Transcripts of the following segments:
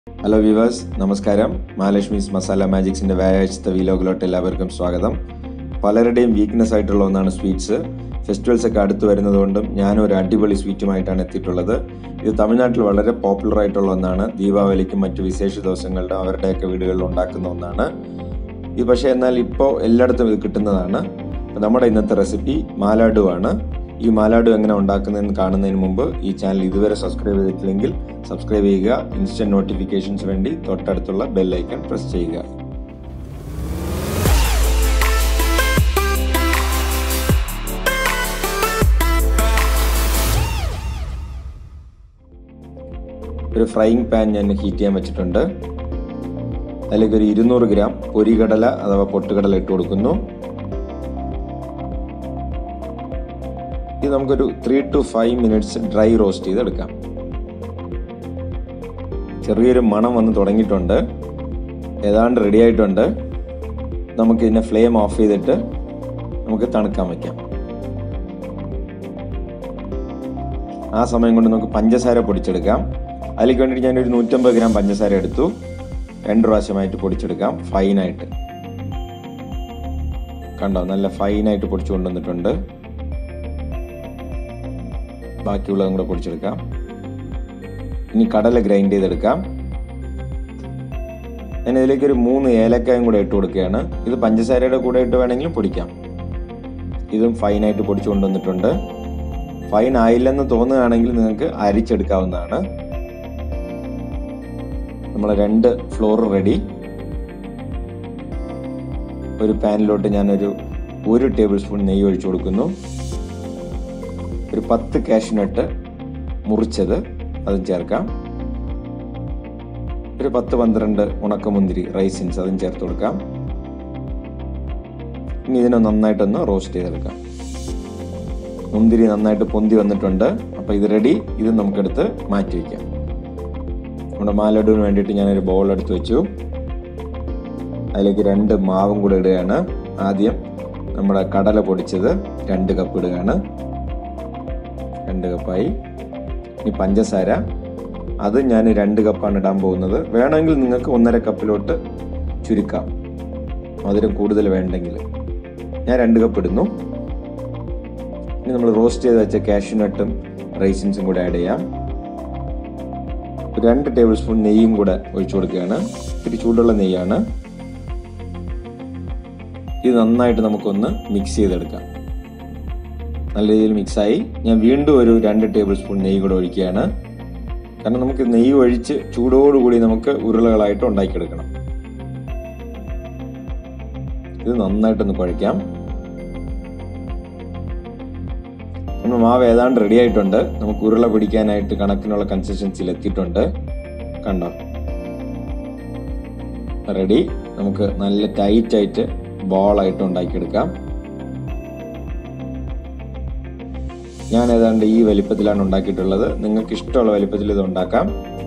hello viewers നമസ്കാരം മഹാലക്ഷ്മീസ് മസാല മാജിക്സിന്റെ വ്യാഴാഴ്ചത്തെ വീലോഗിലോട്ട് എല്ലാവർക്കും സ്വാഗതം പലരുടെയും വീക്ക്നെസ് ആയിട്ടുള്ള ഒന്നാണ് സ്വീറ്റ്സ് ഫെസ്റ്റിവൽസ് ഒക്കെ അടുത്ത് വരുന്നതുകൊണ്ടും ഞാനും ഒരു അടിപൊളി സ്വീറ്റുമായിട്ടാണ് എത്തിയിട്ടുള്ളത് ഇത് തമിഴ്നാട്ടിൽ വളരെ പോപ്പുലർ ആയിട്ടുള്ള ഒന്നാണ് ദീപാവലിക്കും മറ്റു വിശേഷ ദിവസങ്ങളുടെ അവരുടെയൊക്കെ വീടുകളിൽ ഉണ്ടാക്കുന്ന ഒന്നാണ് ഇത് പക്ഷേ എന്നാൽ ഇപ്പോൾ എല്ലായിടത്തും ഇത് കിട്ടുന്നതാണ് അപ്പോൾ നമ്മുടെ ഇന്നത്തെ റെസിപ്പി മാലാഡു ആണ് ഈ മാലാഡു എങ്ങനെ ഉണ്ടാക്കുന്നതെന്ന് കാണുന്നതിന് മുമ്പ് ഈ ചാനൽ ഇതുവരെ സബ്സ്ക്രൈബ് ചെയ്തിട്ടില്ലെങ്കിൽ സബ്സ്ക്രൈബ് ചെയ്യുക ഇൻസ്റ്റന്റ് നോട്ടിഫിക്കേഷൻസ് വേണ്ടി തൊട്ടടുത്തുള്ള ബെല്ലൈക്കൺ പ്രസ് ചെയ്യുക ഒരു ഫ്രൈയിങ് പാൻ ഞാൻ ഹീറ്റ് ചെയ്യാൻ വെച്ചിട്ടുണ്ട് അതിലേക്ക് ഒരു ഇരുന്നൂറ് ഗ്രാം പൊരികടല അഥവാ പൊട്ടുകടല ഇട്ട് കൊടുക്കുന്നു ഇത് നമുക്കൊരു three two five minutes dry roast ചെയ്തെടുക്കാം ചെറിയൊരു മണം വന്ന് തുടങ്ങിയിട്ടുണ്ട് ഏതാണ്ട് റെഡി ആയിട്ടുണ്ട് നമുക്ക് ഇതിനെ ഫ്ലെയിം ഓഫ് ചെയ്തിട്ട് നമുക്ക് തണുക്കാൻ വയ്ക്കാം ആ സമയം കൊണ്ട് നമുക്ക് പഞ്ചസാര പൊടിച്ചെടുക്കാം അതിലേക്ക് വേണ്ടിയിട്ട് ഞാനൊരു നൂറ്റമ്പത് ഗ്രാം പഞ്ചസാര എടുത്തു രണ്ട് പ്രാവശ്യമായിട്ട് പൊടിച്ചെടുക്കാം ഫൈനായിട്ട് കണ്ടോ നല്ല ഫൈനായിട്ട് പൊടിച്ചു കൊണ്ടുവന്നിട്ടുണ്ട് ബാക്കിയുള്ളതും കൂടെ പൊടിച്ചെടുക്കാം ഇനി കടല ഗ്രൈൻഡ് ചെയ്തെടുക്കാം ഞാൻ ഇതിലേക്ക് ഒരു മൂന്ന് ഏലക്കായും കൂടെ ഇട്ട് കൊടുക്കുകയാണ് ഇത് പഞ്ചസാരയുടെ കൂടെ ഇട്ട് വേണമെങ്കിലും പൊടിക്കാം ഇതും ഫൈനായിട്ട് പൊടിച്ചു കൊണ്ടുവന്നിട്ടുണ്ട് ഫൈൻ ആയില്ലെന്ന് തോന്നുകയാണെങ്കിൽ നിങ്ങൾക്ക് അരിച്ചെടുക്കാവുന്നതാണ് നമ്മളെ രണ്ട് ഫ്ലോർ റെഡി ഒരു പാനിലോട്ട് ഞാനൊരു ഒരു ടേബിൾ സ്പൂൺ നെയ്യ് ഒഴിച്ചു കൊടുക്കുന്നു ഒരു പത്ത് കാഷ്നട്ട് മുറിച്ചത് അതും ചേർക്കാം ഒരു പത്ത് പന്ത്രണ്ട് ഉണക്കമുന്തിരി റൈസിൻസ് അതും ചേർത്ത് കൊടുക്കാം ഇനി ഇതിനെ നന്നായിട്ടൊന്ന് റോസ്റ്റ് ചെയ്തെടുക്കാം മുന്തിരി നന്നായിട്ട് പൊന്തി വന്നിട്ടുണ്ട് അപ്പോൾ ഇത് റെഡി ഇത് നമുക്കെടുത്ത് മാറ്റി വയ്ക്കാം നമ്മുടെ മാലഡുവിന് വേണ്ടിയിട്ട് ഞാനൊരു ബൗൾ എടുത്ത് വെച്ചു അതിലേക്ക് രണ്ട് മാവും കൂടെ ഇടുകയാണ് ആദ്യം നമ്മുടെ കടല പൊടിച്ചത് രണ്ട് കപ്പ് ഇടുകയാണ് രണ്ട് കപ്പായി ഇനി പഞ്ചസാര അത് ഞാൻ രണ്ട് കപ്പാണ് ഇടാൻ പോകുന്നത് വേണമെങ്കിൽ നിങ്ങൾക്ക് ഒന്നര കപ്പിലോട്ട് ചുരുക്കാം മധുരം കൂടുതൽ വേണ്ടെങ്കിൽ ഞാൻ രണ്ട് കപ്പ് ഇടുന്നു ഇനി നമ്മൾ റോസ്റ്റ് ചെയ്ത് വെച്ച കാഷ്യൂനട്ടും റൈസിൻസും കൂടെ ആഡ് ചെയ്യാം രണ്ട് ടേബിൾ സ്പൂൺ നെയ്യും കൂടെ ഒഴിച്ചു കൊടുക്കുകയാണ് ഇത്തിരി ചൂടുള്ള നെയ്യാണ് ഇത് നന്നായിട്ട് നമുക്കൊന്ന് മിക്സ് ചെയ്തെടുക്കാം നല്ല രീതിയിൽ മിക്സായി ഞാൻ വീണ്ടും ഒരു രണ്ട് ടേബിൾ സ്പൂൺ നെയ്യ് കൂടെ ഒഴിക്കുകയാണ് കാരണം നമുക്ക് നെയ്യ് ഒഴിച്ച് ചൂടോടുകൂടി നമുക്ക് ഉരുളകളായിട്ട് ഉണ്ടാക്കിയെടുക്കണം ഇത് നന്നായിട്ടൊന്ന് കുഴയ്ക്കാം നമ്മൾ മാവ് ഏതാണ്ട് റെഡി ആയിട്ടുണ്ട് നമുക്ക് ഉരുള പിടിക്കാനായിട്ട് കണക്കിനുള്ള കൺസിസ്റ്റൻസിയിൽ എത്തിയിട്ടുണ്ട് കണ്ടോ റെഡി നമുക്ക് നല്ല ടൈറ്റ് ആയിട്ട് ബോളായിട്ട് ഉണ്ടാക്കിയെടുക്കാം ഞാൻ ഏതാണ്ട് ഈ വലിപ്പത്തിലാണ് ഉണ്ടാക്കിയിട്ടുള്ളത് നിങ്ങൾക്ക് ഇഷ്ടമുള്ള വലിപ്പത്തിൽ ഇത് ഉണ്ടാക്കാം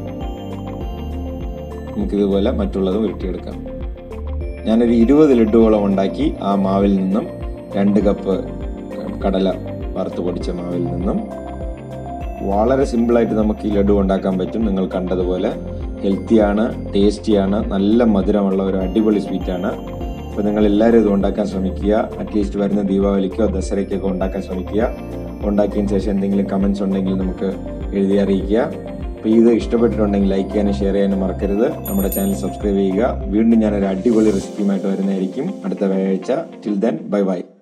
നമുക്കിതുപോലെ മറ്റുള്ളതും ഉരുട്ടിയെടുക്കാം ഞാനൊരു ഇരുപത് ലഡുവോളം ഉണ്ടാക്കി ആ മാവിൽ നിന്നും രണ്ട് കപ്പ് കടല വറുത്ത് പൊടിച്ച മാവിൽ നിന്നും വളരെ സിമ്പിളായിട്ട് നമുക്ക് ഈ ലഡു ഉണ്ടാക്കാൻ പറ്റും നിങ്ങൾ കണ്ടതുപോലെ ഹെൽത്തിയാണ് ടേസ്റ്റിയാണ് നല്ല മധുരമുള്ള ഒരു അടിപൊളി സ്വീറ്റാണ് അപ്പോൾ നിങ്ങൾ എല്ലാവരും ഇത് ഉണ്ടാക്കാൻ ശ്രമിക്കുക അറ്റ്ലീസ്റ്റ് വരുന്ന ദീപാവലിക്കോ ദസറയ്ക്കൊക്കെ ഉണ്ടാക്കാൻ ശ്രമിക്കുക ഉണ്ടാക്കിയതിന് ശേഷം എന്തെങ്കിലും കമൻസ് ഉണ്ടെങ്കിൽ നമുക്ക് എഴുതി അറിയിക്കുക അപ്പോൾ ഇത് ഇഷ്ടപ്പെട്ടിട്ടുണ്ടെങ്കിൽ ലൈക്ക് ചെയ്യാനും ഷെയർ ചെയ്യാനും മറക്കരുത് നമ്മുടെ ചാനൽ സബ്സ്ക്രൈബ് ചെയ്യുക വീണ്ടും ഞാനൊരു അടിപൊളി റെസിപ്പിയുമായിട്ട് വരുന്നതായിരിക്കും അടുത്ത വ്യാഴാഴ്ച ടിൽ ദെൻ ബൈ ബൈ